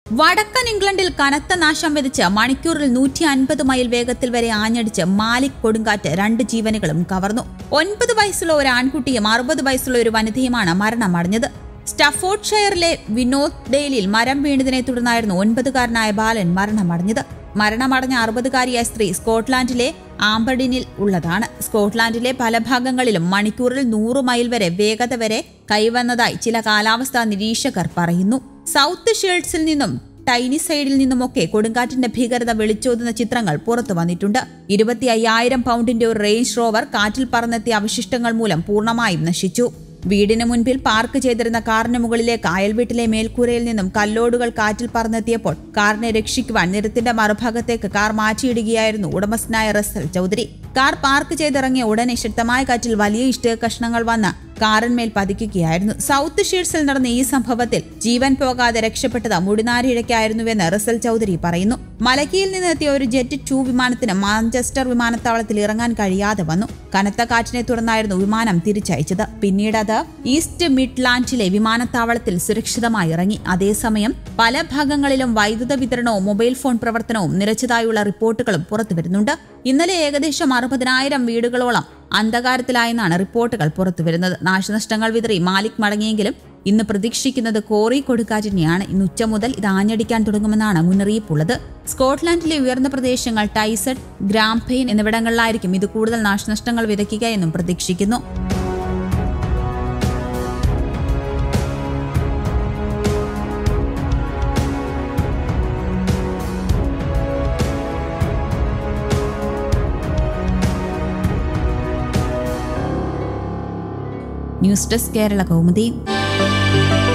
വടക്കൻ ഇംഗ്ലണ്ടിൽ കനത്ത നാശം വിതച്ച് മണിക്കൂറിൽ നൂറ്റി അൻപത് മൈൽ വേഗത്തിൽ വരെ ആഞ്ഞടിച്ച് മാലിക് കൊടുങ്കാറ്റ് രണ്ട് ജീവനുകളും കവർന്നു ഒൻപത് വയസ്സുള്ള ഒരു ആൺകുട്ടിയും അറുപത് വയസ്സുള്ള ഒരു വനിതയുമാണ് മരണമടഞ്ഞത് സ്റ്റഫോർഡ് ഷെയറിലെ വിനോദ് ഡെയിലിൽ മരം വീണതിനെ തുടർന്നായിരുന്നു ഒൻപതുകാരനായ ബാലൻ മരണമടഞ്ഞത് മരണമടഞ്ഞ അറുപതുകാരിയായ സ്ത്രീ സ്കോട്ട്ലാൻഡിലെ ആംബർഡിനിൽ ഉള്ളതാണ് സ്കോട്ട്ലാൻഡിലെ പല ഭാഗങ്ങളിലും മണിക്കൂറിൽ നൂറ് മൈൽ വരെ വേഗത വരെ കൈവന്നതായി ചില കാലാവസ്ഥാ നിരീക്ഷകർ പറയുന്നു സൗത്ത് ഷീൽഡ്സിൽ നിന്നും ടൈനി സൈഡിൽ നിന്നുമൊക്കെ കൊടുങ്കാറ്റിന്റെ ഭീകരത വിളിച്ചോതുന്ന ചിത്രങ്ങൾ പുറത്തു വന്നിട്ടുണ്ട് ഇരുപത്തി അയ്യായിരം പൗണ്ടിന്റെ ഒരു റേഞ്ച് റോവർ കാറ്റിൽ പറന്നെത്തിയ അവശിഷ്ടങ്ങൾ മൂലം പൂർണ്ണമായും നശിച്ചു വീടിന് മുൻപിൽ പാർക്ക് ചെയ്തിരുന്ന കാറിന് മുകളിലേക്ക് അയൽവീട്ടിലെ മേൽക്കൂരയിൽ നിന്നും കല്ലോടുകൾ കാറ്റിൽ പറന്നെത്തിയപ്പോൾ കാറിനെ രക്ഷിക്കുവാൻ നിരത്തിന്റെ മറുഭാഗത്തേക്ക് കാർ മാറ്റിയിടുകയായിരുന്നു ഉടമസ്ഥനായ റസൽ ചൗധരി കാർ പാർക്ക് ചെയ്തിറങ്ങിയ ഉടനെ ശക്തമായ കാറ്റിൽ വലിയ ഇഷ്ടിക കഷ്ണങ്ങൾ വന്ന് കാറിന്മേൽ പതിക്കുകയായിരുന്നു സൗത്ത് ഷീഡ്സിൽ നടന്ന ഈ സംഭവത്തിൽ ജീവൻ പോകാതെ രക്ഷപ്പെട്ടത് മുടിനാരിഴയ്ക്കായിരുന്നുവെന്ന് റസൽ ചൗധരി പറയുന്നു മലക്കിയിൽ നിന്നെത്തിയ ഒരു ജെറ്റ് ടു വിമാനത്തിന് മാഞ്ചസ്റ്റർ വിമാനത്താവളത്തിൽ ഇറങ്ങാൻ കഴിയാതെ വന്നു കനത്ത കാറ്റിനെ തുടർന്നായിരുന്നു വിമാനം തിരിച്ചയച്ചത് പിന്നീട് അത് ഈസ്റ്റ് മിഡ്ലാൻഡിലെ വിമാനത്താവളത്തിൽ സുരക്ഷിതമായി ഇറങ്ങി അതേസമയം പല ഭാഗങ്ങളിലും വൈദ്യുത വിതരണവും മൊബൈൽ ഫോൺ പ്രവർത്തനവും നിലച്ചതായുള്ള റിപ്പോർട്ടുകളും പുറത്തുവരുന്നുണ്ട് ഇന്നലെ ഏകദേശം അറുപതിനായിരം വീടുകളോളം അന്ധകാരത്തിലായെന്നാണ് റിപ്പോർട്ടുകൾ പുറത്തുവരുന്നത് നാശനഷ്ടങ്ങൾ വിതറി മാലിക് മടങ്ങിയെങ്കിലും ഇന്ന് പ്രതീക്ഷിക്കുന്നത് കോറി കൊടുക്കാറ്റിനെയാണ് ഇന്ന് ഉച്ച മുതൽ ഇത് ആഞ്ഞടിക്കാൻ തുടങ്ങുമെന്നാണ് മുന്നറിയിപ്പുള്ളത് സ്കോട്ട്ലാൻഡിലെ ഉയർന്ന പ്രദേശങ്ങൾ ടൈസഡ് ഗ്രാംപെയിൻ എന്നിവിടങ്ങളിലായിരിക്കും ഇത് കൂടുതൽ നാശനഷ്ടങ്ങൾ വിതയ്ക്കുക എന്നും പ്രതീക്ഷിക്കുന്നു ന്യൂസ് ഡെസ്ക് കേരള കൗമുദി